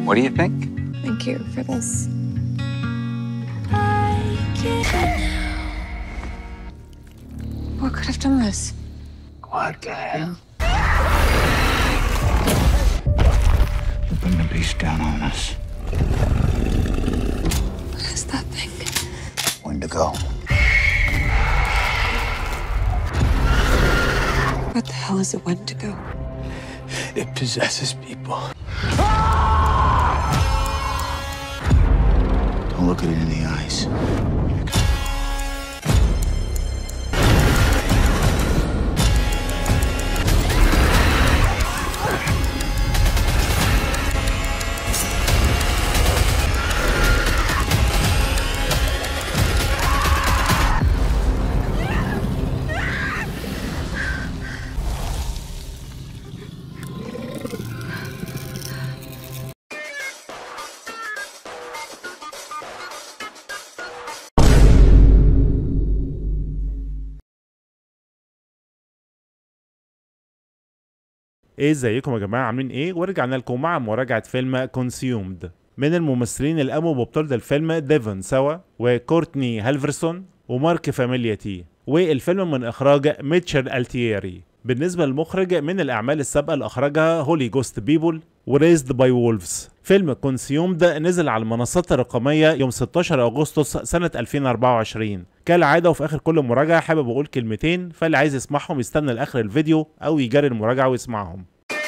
What do you think? Thank you for this. What could have done this? What the hell? They're bringing the beast down on us. What is that thing? Wendigo. What the hell is a Wendigo? It possesses people. Don't look it in the eyes. ايه ازيكم يا جماعه عاملين ايه ورجعنا لكم مع مراجعه فيلم كونسيومد من الممثلين اللي قاموا ببطوله الفيلم ديفون سوا وكورتني هالفرسون ومارك فاميلياتي والفيلم من اخراج ميتشل التييري بالنسبه للمخرج من الاعمال السابقه اللي اخرجها هولي جوست بيبول وريزد باي وولفز فيلم كونسيومد نزل على المنصات الرقميه يوم 16 اغسطس سنه 2024 كالعاده وفي اخر كل مراجعه حابب اقول كلمتين فاللي عايز يسمعهم يستنى لاخر الفيديو او يجري المراجعه ويسمعهم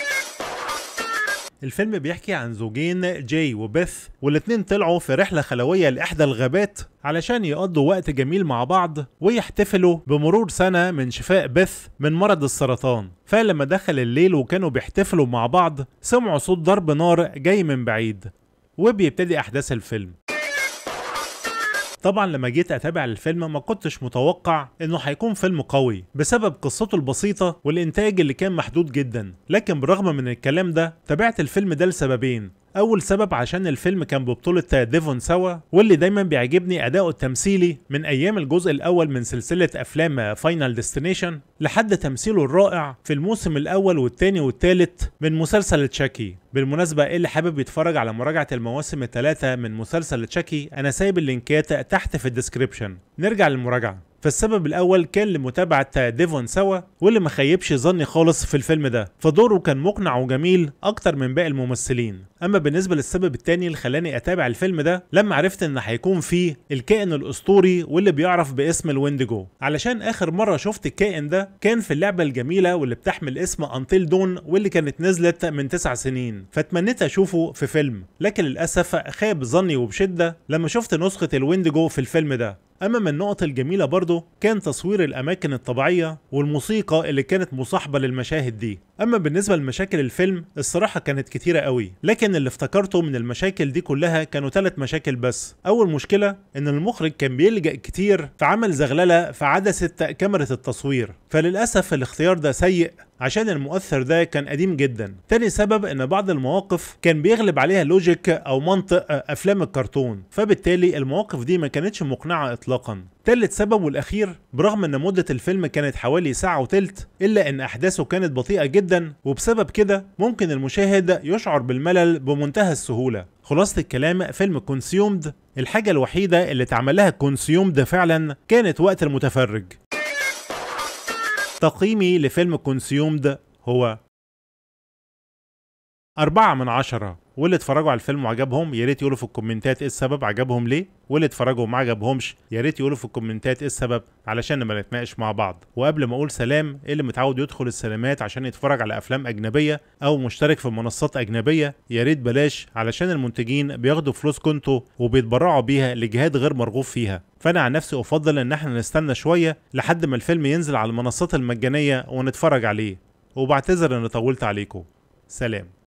الفيلم بيحكي عن زوجين جاي وبيث والاتنين طلعوا في رحلة خلوية لإحدى الغابات علشان يقضوا وقت جميل مع بعض ويحتفلوا بمرور سنة من شفاء بيث من مرض السرطان فلما دخل الليل وكانوا بيحتفلوا مع بعض سمعوا صوت ضرب نار جاي من بعيد وبيبتدي أحداث الفيلم طبعا لما جيت اتابع الفيلم ما كنتش متوقع انه هيكون فيلم قوي بسبب قصته البسيطة والانتاج اللي كان محدود جدا لكن بالرغم من الكلام ده تابعت الفيلم ده لسببين اول سبب عشان الفيلم كان ببطولة ديفون سوا واللي دايما بيعجبني اداؤه التمثيلي من ايام الجزء الاول من سلسلة افلام فاينل ديستنيشن لحد تمثيله الرائع في الموسم الاول والتاني والتالت من مسلسل تشاكي بالمناسبة اللي حابب يتفرج على مراجعة المواسم الثلاثة من مسلسل تشاكي انا سايب اللينكات تحت في الديسكريبشن نرجع للمراجعة فالسبب الاول كان لمتابعه ديفون سوا واللي ما خيبش ظني خالص في الفيلم ده فدوره كان مقنع وجميل اكتر من باقي الممثلين اما بالنسبه للسبب التاني اللي خلاني اتابع الفيلم ده لما عرفت ان هيكون فيه الكائن الاسطوري واللي بيعرف باسم الويندجو علشان اخر مره شفت الكائن ده كان في اللعبه الجميله واللي بتحمل اسم انتل دون واللي كانت نزلت من تسع سنين فتمنيت اشوفه في فيلم لكن للاسف خاب ظني وبشده لما شفت نسخه الويندجو في الفيلم ده اما من النقط الجميله برضه كان تصوير الاماكن الطبيعيه والموسيقى اللي كانت مصاحبه للمشاهد دي اما بالنسبه لمشاكل الفيلم الصراحه كانت كتيره قوي لكن اللي افتكرته من المشاكل دي كلها كانوا ثلاث مشاكل بس اول مشكله ان المخرج كان بيلجا كتير في عمل زغلله في عدسه كاميرا التصوير فللاسف الاختيار ده سيء عشان المؤثر ده كان قديم جدا تاني سبب ان بعض المواقف كان بيغلب عليها لوجيك او منطق افلام الكرتون فبالتالي المواقف دي ما كانتش مقنعه اطلاقا تالت سبب والاخير برغم ان مده الفيلم كانت حوالي ساعه وتلت الا ان احداثه كانت بطيئه جدا وبسبب كده ممكن المشاهد يشعر بالملل بمنتهى السهوله خلاصة الكلام فيلم كونسيومد الحاجة الوحيدة اللي اتعملها كونسيومد فعلا كانت وقت المتفرج تقييمي لفيلم كونسيومد هو أربعة من عشرة واللي اتفرجوا على الفيلم وعجبهم يا ريت يقولوا في الكومنتات ايه السبب عجبهم ليه واللي اتفرجوا وما عجبهمش يا ريت يقولوا في الكومنتات ايه السبب علشان نبقى نتناقش مع بعض وقبل ما اقول سلام اللي متعود يدخل السينمات عشان يتفرج على افلام اجنبيه او مشترك في منصات اجنبيه يا ريت بلاش علشان المنتجين بياخدوا فلوسكم انتوا وبيتبرعوا بيها لجهات غير مرغوب فيها فانا عن نفسي افضل ان احنا نستنى شويه لحد ما الفيلم ينزل على المنصات المجانيه ونتفرج عليه وبعتذر ان طولت عليكم سلام